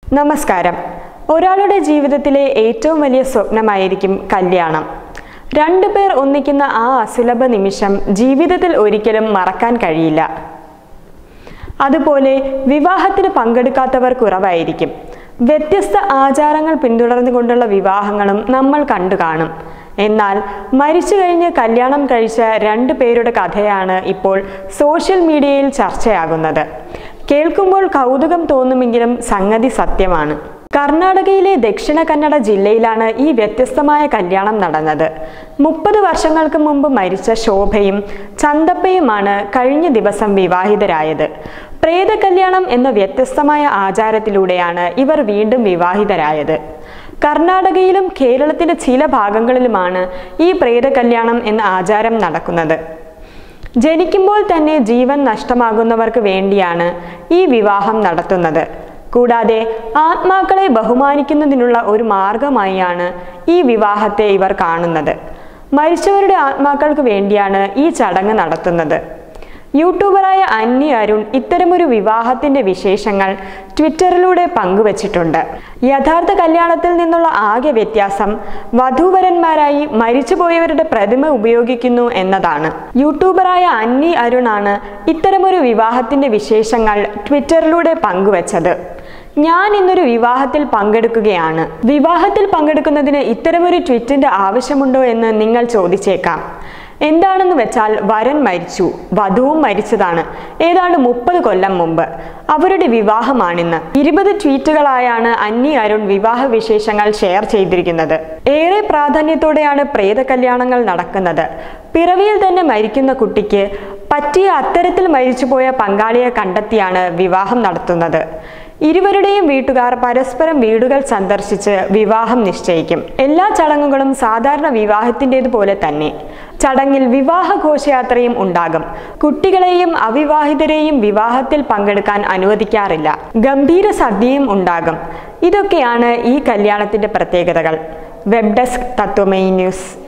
നമസ്കാരം ഒരാളുടെ ജീവിതത്തിലെ ഏറ്റവും വലിയ സ്വപ്നമായിരിക്കും കല്യാണം രണ്ടുപേർ ഒന്നിക്കുന്ന ആ അസുലഭ നിമിഷം ജീവിതത്തിൽ ഒരിക്കലും മറക്കാൻ കഴിയില്ല അതുപോലെ വിവാഹത്തിന് പങ്കെടുക്കാത്തവർ കുറവായിരിക്കും വ്യത്യസ്ത ആചാരങ്ങൾ പിന്തുടർന്നുകൊണ്ടുള്ള വിവാഹങ്ങളും നമ്മൾ കണ്ടു കാണും എന്നാൽ മരിച്ചു കഴിഞ്ഞ് കല്യാണം കഴിച്ച രണ്ടു പേരുടെ കഥയാണ് ഇപ്പോൾ സോഷ്യൽ മീഡിയയിൽ ചർച്ചയാകുന്നത് കേൾക്കുമ്പോൾ കൗതുകം തോന്നുമെങ്കിലും സംഗതി സത്യമാണ് കർണാടകയിലെ ദക്ഷിണ കന്നഡ ജില്ലയിലാണ് ഈ വ്യത്യസ്തമായ കല്യാണം നടന്നത് മുപ്പത് വർഷങ്ങൾക്ക് മുമ്പ് മരിച്ച ശോഭയും ചന്തപ്പയുമാണ് കഴിഞ്ഞ ദിവസം വിവാഹിതരായത് പ്രേത കല്യാണം എന്ന വ്യത്യസ്തമായ ആചാരത്തിലൂടെയാണ് ഇവർ വീണ്ടും വിവാഹിതരായത് കർണാടകയിലും കേരളത്തിന്റെ ചില ഭാഗങ്ങളിലുമാണ് ഈ പ്രേത കല്യാണം എന്ന ആചാരം നടക്കുന്നത് ജനിക്കുമ്പോൾ തന്നെ ജീവൻ നഷ്ടമാകുന്നവർക്ക് വേണ്ടിയാണ് ഈ വിവാഹം നടത്തുന്നത് കൂടാതെ ആത്മാക്കളെ ബഹുമാനിക്കുന്നതിനുള്ള ഒരു മാർഗമായാണ് ഈ വിവാഹത്തെ ഇവർ കാണുന്നത് മരിച്ചവരുടെ ആത്മാക്കൾക്ക് വേണ്ടിയാണ് ഈ ചടങ്ങ് നടത്തുന്നത് യൂട്യൂബറായ അന്നി അരുൺ ഇത്തരമൊരു വിവാഹത്തിന്റെ വിശേഷങ്ങൾ ട്വിറ്ററിലൂടെ പങ്കുവച്ചിട്ടുണ്ട് യഥാർത്ഥ കല്യാണത്തിൽ നിന്നുള്ള ആകെ വ്യത്യാസം വധൂവരന്മാരായി മരിച്ചുപോയവരുടെ പ്രതിമ ഉപയോഗിക്കുന്നു എന്നതാണ് യൂട്യൂബറായ അന്നി അരുണാണ് ഇത്തരമൊരു വിവാഹത്തിന്റെ വിശേഷങ്ങൾ ട്വിറ്ററിലൂടെ പങ്കുവച്ചത് ഞാൻ ഇന്നൊരു വിവാഹത്തിൽ പങ്കെടുക്കുകയാണ് വിവാഹത്തിൽ പങ്കെടുക്കുന്നതിന് ഇത്തരമൊരു ട്വിറ്റിന്റെ ആവശ്യമുണ്ടോ എന്ന് നിങ്ങൾ ചോദിച്ചേക്കാം എന്താണെന്ന് വെച്ചാൽ വരൻ മരിച്ചു വധുവും മരിച്ചതാണ് ഏതാണ്ട് മുപ്പത് കൊല്ലം മുമ്പ് അവരുടെ വിവാഹമാണിന്ന് ഇരുപത് ട്വീറ്റുകളായാണ് അന്നി അരുൺ വിവാഹ വിശേഷങ്ങൾ ഷെയർ ചെയ്തിരിക്കുന്നത് ഏറെ പ്രാധാന്യത്തോടെയാണ് പ്രേത കല്യാണങ്ങൾ നടക്കുന്നത് പിറവിയിൽ തന്നെ മരിക്കുന്ന കുട്ടിക്ക് പറ്റിയ അത്തരത്തിൽ മരിച്ചുപോയ പങ്കാളിയെ കണ്ടെത്തിയാണ് വിവാഹം നടത്തുന്നത് ഇരുവരുടെയും വീട്ടുകാർ പരസ്പരം വീടുകൾ സന്ദർശിച്ച് വിവാഹം നിശ്ചയിക്കും എല്ലാ ചടങ്ങുകളും സാധാരണ വിവാഹത്തിൻ്റെതുപോലെ തന്നെ ചടങ്ങിൽ വിവാഹ ഘോഷയാത്രയും ഉണ്ടാകും കുട്ടികളെയും അവിവാഹിതരെയും വിവാഹത്തിൽ പങ്കെടുക്കാൻ അനുവദിക്കാറില്ല ഗംഭീര സദ്യയും ഉണ്ടാകും ഇതൊക്കെയാണ് ഈ കല്യാണത്തിന്റെ പ്രത്യേകതകൾ വെബ് ഡെസ്ക് തത്വമൈ ന്യൂസ്